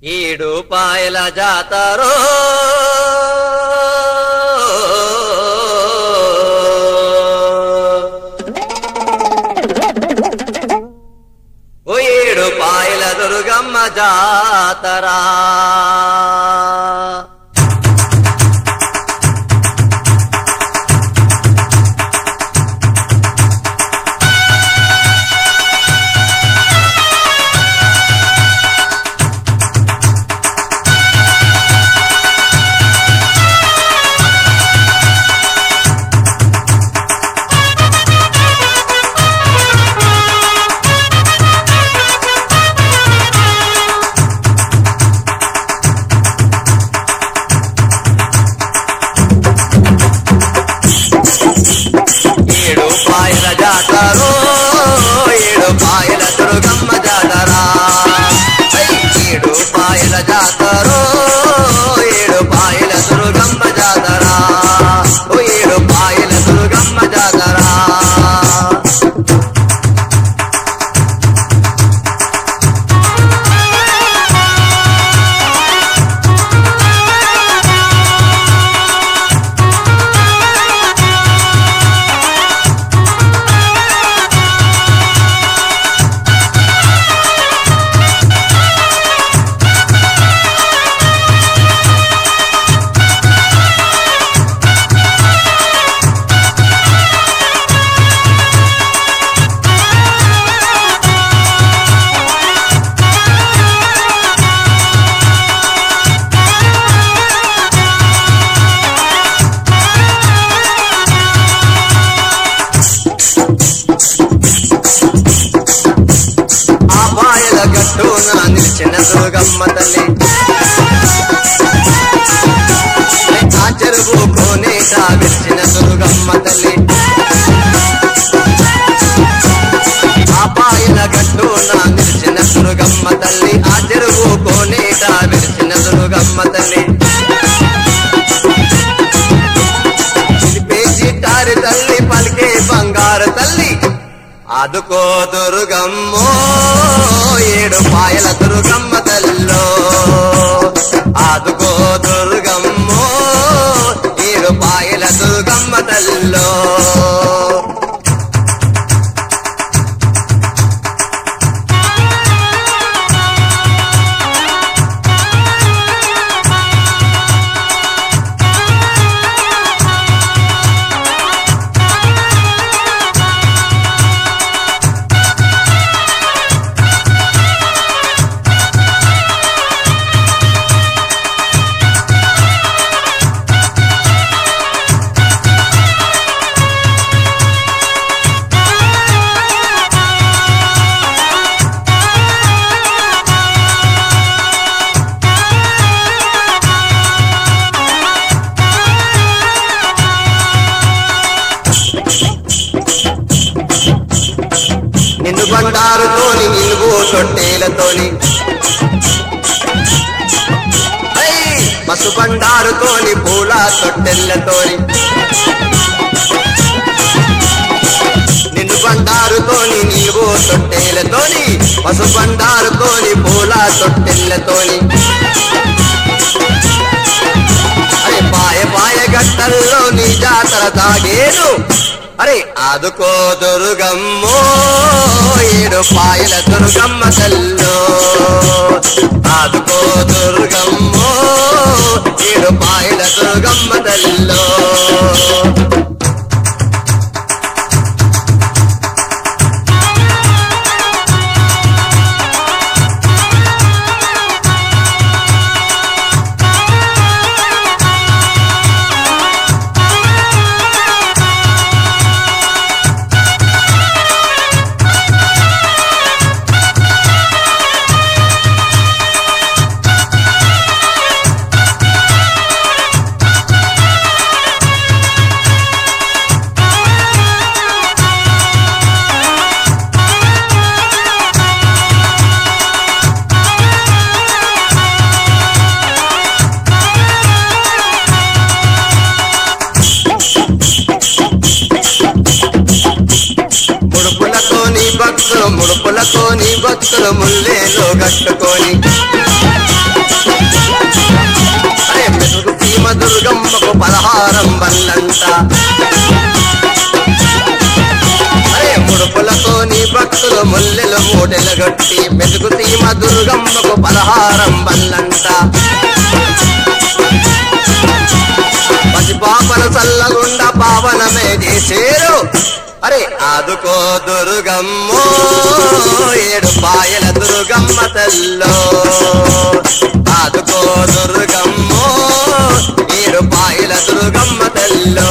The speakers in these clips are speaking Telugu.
ఏడు పాయల జాతరో ఓ ఏడు పాయల దుర్గమ్మ జాతరా ఏడు పాయల జాతరో ఏడు పాయల దుర్గమ్మ జాతరా ఐ, ఏడు పాయల జాతరో ఏడు పాయల దుర్గమ్మ జాతరా ఓ ఏడు పాయల దుర్గమ్మ జాతరా ఆ పాయల గట్టున నిలిచిన దుర్గమ్మ తల్లి ఆ చెరువు కోనేట విరిచిన దుర్గమ్మ తల్లి ఆ పాయల గట్టున నిలిచిన దుర్గమ్మ తల్లి ఆ చెరువు కోనేట విరిచిన దుర్గమ్మ తల్లి పేచి టారి తల్లి పలికే బంగారు తల్లి ఆదుకో దుర్గమ్మో ఏడు పాయల దుర్గమ్మ తల్లో ఆదుకో దుర్గమ్మో ఏడు పాయల దుర్గమ్మ తల్లో నిన్ను బండారుతోని నిలువు తొట్టేలతోని ఐ! పసు బండారుతోని పూల తొట్టెల్లతోని నిన్ను బండారుతోని నిలువు తొట్టేలతోని పసు బండారుతోని పూల తొట్టెల్లతోని అరే పాయ పాయ గట్టల్లో నీ జాతర తాగేను అరే ఆదుకో దుర్గమ్మో ఏడు పాయల దుర్గమ్మ తల్లో ఆదుకో దుర్గమ్మో ఏడు పాయల దుర్గమ్మ తల్లో భక్తులు ముడుపులతోని భక్తులు ముల్లేలో కట్టుకొని సీమ దుర్గమ్మకు పలహారం వల్లంట అరే ముడుపులతో నీ భక్తులు ముల్లెలు మూటెలు గట్టి మెతుకు సీమ దుర్గమ్మకు పలహారం వల్లంట పసిపాపను చల్లగుండ పావనమే చేసేరు అరే ఆదుకో దుర్గమ్మో ఏడు పాయల దుర్గమ్మ తల్లో ఆదుకో దుర్గమ్మో ఏడు పాయల దుర్గమ్మ తల్లో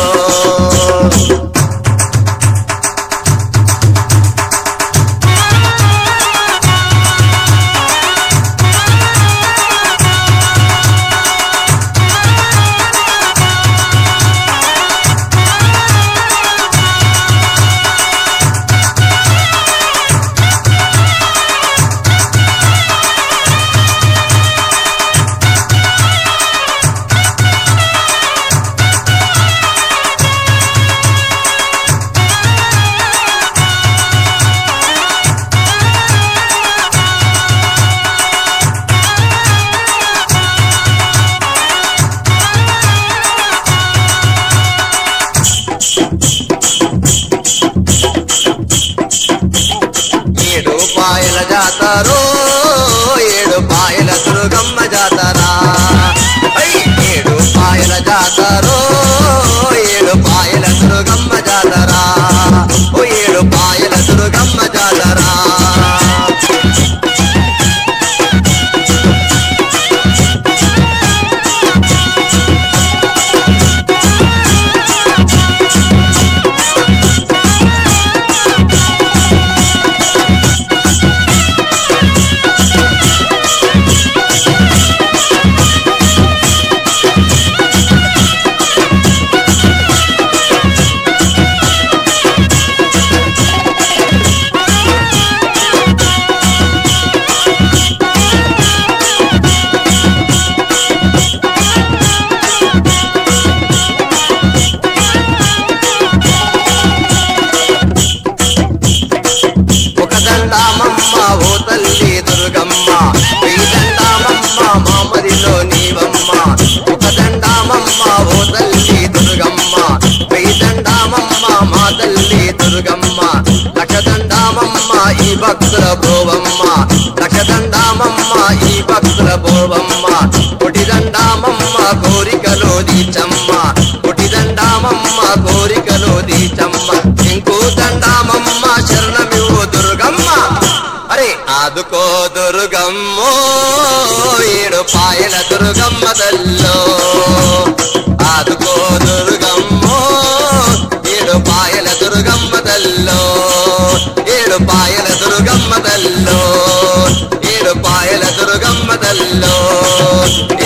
ఏడు పాయల జాతరో ఏడు పాయల దుర్గమ్మ జాతరా ఐ! ఏడు పాయల జాతరో ఏడు పాయల దుర్గమ్మ జాతరా ఓ ఏడు పాయల దుర్గమ్మ జాతరా ఒక దండామమ్మ ఓ తల్లి దుర్గమ్మ వెయ్యి దండామమ్మ మామదిలో నీవమ్మ ఒక దండామమ్మ ఓ తల్లి దుర్గమ్మ వెయ్యి దండామమ్మ మా తల్లి దుర్గమ్మ లక్ష దండామమ్మ ఈ భక్తుల భోవమ్మ లక్ష దండామమ్మ ఈ భక్తుల భోవమ్మ కొటి దండామమ్మ కోరికలో దీచమ్మ కొటి దండామమ్మ కోరికలో దీచమ్మ ఇంకో దండామమ్మ శరణమివు దుర్గమ్మ అరే ఆదుకో దుర్గమ్మో ఏడు పాయల దుర్గమ్మ తల్లో ఆదుకో దుర్గమ్మో ఏడు పాయల దుర్గమ్మ తల్లో ఏడు పాయల దుర్గమ్మ తల్లో ఏడు పాయల దుర్గమ్మ తల్లో